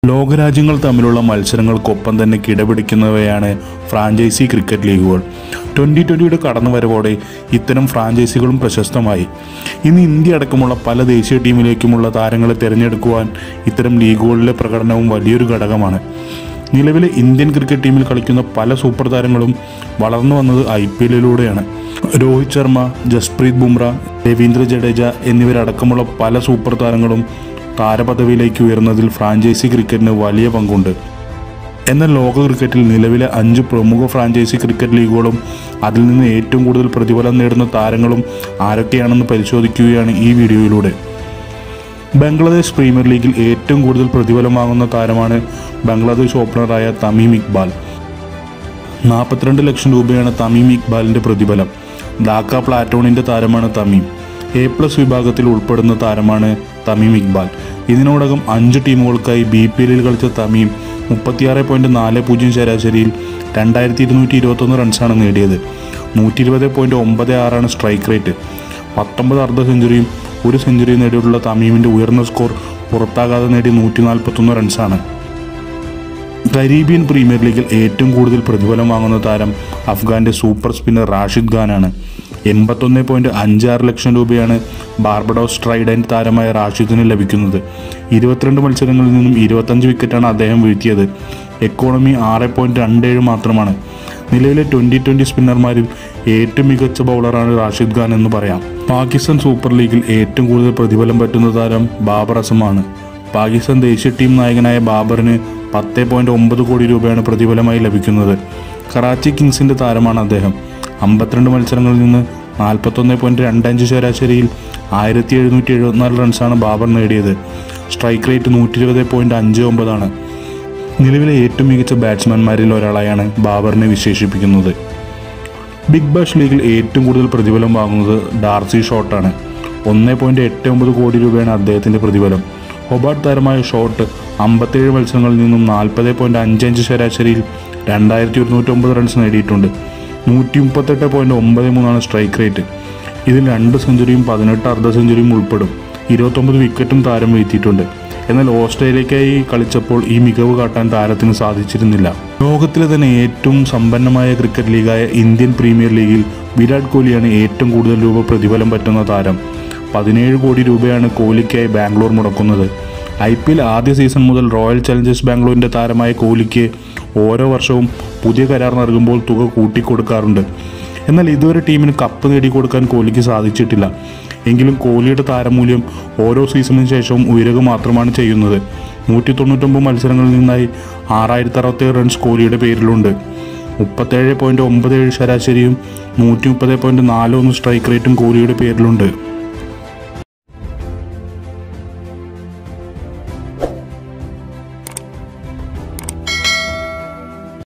ലോകരാജ്യങ്ങൾ തമ്മിലുള്ള മത്സരങ്ങൾക്കൊപ്പം തന്നെ കിടപിടിക്കുന്നവയാണ് ഫ്രാഞ്ചൈസി ക്രിക്കറ്റ് ലീഗുകൾ ട്വൻ്റി ട്വൻ്റിയുടെ കടന്നുവരവോടെ ഇത്തരം ഫ്രാഞ്ചൈസികളും പ്രശസ്തമായി ഇന്ന് ഇന്ത്യ അടക്കമുള്ള പല ദേശീയ ടീമിലേക്കുമുള്ള താരങ്ങളെ തിരഞ്ഞെടുക്കുവാൻ ഇത്തരം ലീഗുകളിലെ പ്രകടനവും വലിയൊരു ഘടകമാണ് നിലവിലെ ഇന്ത്യൻ ക്രിക്കറ്റ് ടീമിൽ കളിക്കുന്ന പല സൂപ്പർ താരങ്ങളും വളർന്നു വന്നത് ഐ പി എല്ലിലൂടെയാണ് രോഹിത് ശർമ്മ ജസ്പ്രീത് ബുംറ രവീന്ദ്ര ജഡേജ എന്നിവരടക്കമുള്ള പല സൂപ്പർ താരങ്ങളും താരപദവിയിലേക്ക് ഉയർന്നതിൽ ഫ്രാഞ്ചൈസി ക്രിക്കറ്റിന് വലിയ പങ്കുണ്ട് എന്നാൽ ലോക ക്രിക്കറ്റിൽ നിലവിലെ അഞ്ച് പ്രമുഖ ഫ്രാഞ്ചൈസി ക്രിക്കറ്റ് ലീഗുകളും അതിൽ നിന്ന് ഏറ്റവും കൂടുതൽ പ്രതിഫലം നേടുന്ന താരങ്ങളും ആരൊക്കെയാണെന്ന് പരിശോധിക്കുകയാണ് ഈ വീഡിയോയിലൂടെ ബംഗ്ലാദേശ് പ്രീമിയർ ലീഗിൽ ഏറ്റവും കൂടുതൽ പ്രതിഫലം വാങ്ങുന്ന താരമാണ് ബംഗ്ലാദേശ് ഓപ്പണറായ തമീം ഇക്ബാൽ നാൽപ്പത്തിരണ്ട് ലക്ഷം രൂപയാണ് തമീം ഇക്ബാലിൻ്റെ പ്രതിഫലം ധാക്ക പ്ലാറ്റോണിൻ്റെ താരമാണ് തമീം എ പ്ലസ് വിഭാഗത്തിൽ ഉൾപ്പെടുന്ന താരമാണ് തമീം ഇക്ബാൽ ഇതിനോടകം അഞ്ച് ടീമുകൾക്കായി ബി പി എല്ലിൽ കളിച്ച തമീം മുപ്പത്തിയാറ് പോയിൻറ്റ് നാല് പൂജ്യം ശരാശരിയിൽ രണ്ടായിരത്തി ഇരുന്നൂറ്റി ഇരുപത്തൊന്ന് റൺസാണ് നേടിയത് നൂറ്റി ഇരുപത് പോയിൻറ്റ് ഒമ്പത് ആറാണ് സ്ട്രൈക്ക് റേറ്റ് പത്തൊമ്പത് അർദ്ധ സെഞ്ചുറിയും ഒരു സെഞ്ചുറിയും നേടിയിട്ടുള്ള തമീമിൻ്റെ ഉയർന്ന സ്കോർ പുറത്താകാതെ നേടി നൂറ്റി നാൽപ്പത്തൊന്ന് റൺസാണ് കരീബിയൻ പ്രീമിയർ ലീഗിൽ ഏറ്റവും കൂടുതൽ പ്രതിഫലം വാങ്ങുന്ന താരം അഫ്ഗാന്റെ സൂപ്പർ സ്പിന്നർ റാഷിദ് ഖാനാണ് എൺപത്തൊന്ന് പോയിന്റ് അഞ്ചാറ് ലക്ഷം രൂപയാണ് ബാർബഡോസ് ട്രൈഡൻറ്റ് താരമായ റാഷിദിന് ലഭിക്കുന്നത് ഇരുപത്തിരണ്ട് മത്സരങ്ങളിൽ നിന്നും ഇരുപത്തഞ്ച് വിക്കറ്റാണ് അദ്ദേഹം വീഴ്ത്തിയത് എക്കോണമി ആറ് പോയിന്റ് രണ്ട് ഏഴ് മാത്രമാണ് നിലവിലെ ട്വൻ്റി ട്വൻ്റി സ്പിന്നർമാരിൽ ഏറ്റവും മികച്ച ബൗളറാണ് റാഷിദ് ഖാൻ എന്ന് പറയാം പാകിസ്ഥാൻ സൂപ്പർ ലീഗിൽ ഏറ്റവും കൂടുതൽ പ്രതിഫലം പറ്റുന്ന താരം ബാബർ അസമാണ് പാകിസ്ഥാൻ ദേശീയ ടീം നായകനായ ബാബറിന് പത്ത് പോയിൻറ്റ് ഒമ്പത് കോടി രൂപയാണ് പ്രതിഫലമായി ലഭിക്കുന്നത് കറാച്ചി കിങ്സിൻ്റെ താരമാണ് അദ്ദേഹം അമ്പത്തിരണ്ട് മത്സരങ്ങളിൽ നിന്ന് നാൽപ്പത്തൊന്ന് പോയിൻറ്റ് രണ്ടഞ്ച് ശരാശരിയിൽ ആയിരത്തി എഴുന്നൂറ്റി എഴുപത്തിനാല് റൺസാണ് ബാബർ നേടിയത് സ്ട്രൈക്ക് റേറ്റ് നൂറ്റി ഇരുപത് പോയിൻറ്റ് അഞ്ച് ഒമ്പതാണ് നിലവിലെ ഏറ്റവും മികച്ച ബാറ്റ്സ്മാൻമാരിൽ ഒരാളായാണ് ബാബറിനെ വിശേഷിപ്പിക്കുന്നത് ബിഗ് ബാഷ് ലീഗിൽ ഏറ്റവും കൂടുതൽ പ്രതിഫലം വാങ്ങുന്നത് ഡാർസി ഷോട്ടാണ് ഒന്ന് പോയിൻറ്റ് എട്ട് ഒമ്പത് കോടി രൂപയാണ് അദ്ദേഹത്തിൻ്റെ പ്രതിഫലം ഹൊബാർട്ട് താരമായ ഷോട്ട് അമ്പത്തേഴ് മത്സരങ്ങളിൽ നിന്നും നാൽപ്പത് പോയിൻറ്റ് അഞ്ചഞ്ച് ശരാശരിയിൽ രണ്ടായിരത്തി ഒരുന്നൂറ്റൊമ്പത് റൺസ് നേടിയിട്ടുണ്ട് നൂറ്റി മുപ്പത്തെട്ട് പോയിൻറ്റ് ഒമ്പത് മൂന്നാണ് സ്ട്രൈക്ക് റേറ്റ് ഇതിൽ രണ്ട് സെഞ്ചുറിയും പതിനെട്ട് അർദ്ധ സെഞ്ചുറിയും ഉൾപ്പെടും ഇരുപത്തൊമ്പത് വിക്കറ്റും താരം വീഴ്ത്തിയിട്ടുണ്ട് എന്നാൽ ഓസ്ട്രേലിയക്കായി കളിച്ചപ്പോൾ ഈ മികവ് കാട്ടാൻ താരത്തിന് സാധിച്ചിരുന്നില്ല ലോകത്തിലെ തന്നെ ഏറ്റവും സമ്പന്നമായ ക്രിക്കറ്റ് ലീഗായ ഇന്ത്യൻ പ്രീമിയർ ലീഗിൽ വിരാട് കോഹ്ലിയാണ് ഏറ്റവും കൂടുതൽ രൂപ പ്രതിഫലം പറ്റുന്ന താരം പതിനേഴ് കോടി രൂപയാണ് കോഹ്ലിക്കായി ബാംഗ്ലൂർ മുടക്കുന്നത് ഐ പി എൽ ആദ്യ സീസൺ മുതൽ റോയൽ ചലഞ്ചേഴ്സ് ബാംഗ്ലൂരിൻ്റെ താരമായ കോഹ്ലിക്ക് ഓരോ വർഷവും പുതിയ കരാർ നൽകുമ്പോൾ തുക കൂട്ടിക്കൊടുക്കാറുണ്ട് എന്നാൽ ഇതുവരെ ടീമിന് കപ്പ് നേടിക്കൊടുക്കാൻ കോഹ്ലിക്ക് സാധിച്ചിട്ടില്ല എങ്കിലും കോഹ്ലിയുടെ താരമൂല്യം ഓരോ സീസണിന് ശേഷവും ഉയരുക മാത്രമാണ് ചെയ്യുന്നത് നൂറ്റി തൊണ്ണൂറ്റൊമ്പത് മത്സരങ്ങളിൽ നിന്നായി ആറായിരത്തി അറുപത്തേഴ് റൺസ് കോഹ്ലിയുടെ പേരിലുണ്ട് മുപ്പത്തേഴ് പോയിൻറ്റ് ഒമ്പത് ഏഴ് ശരാശരിയും നൂറ്റി മുപ്പത് പോയിൻറ്റ് നാല് ഒന്ന് സ്ട്രൈക്ക് റേറ്റും കോഹ്ലിയുടെ പേരിലുണ്ട്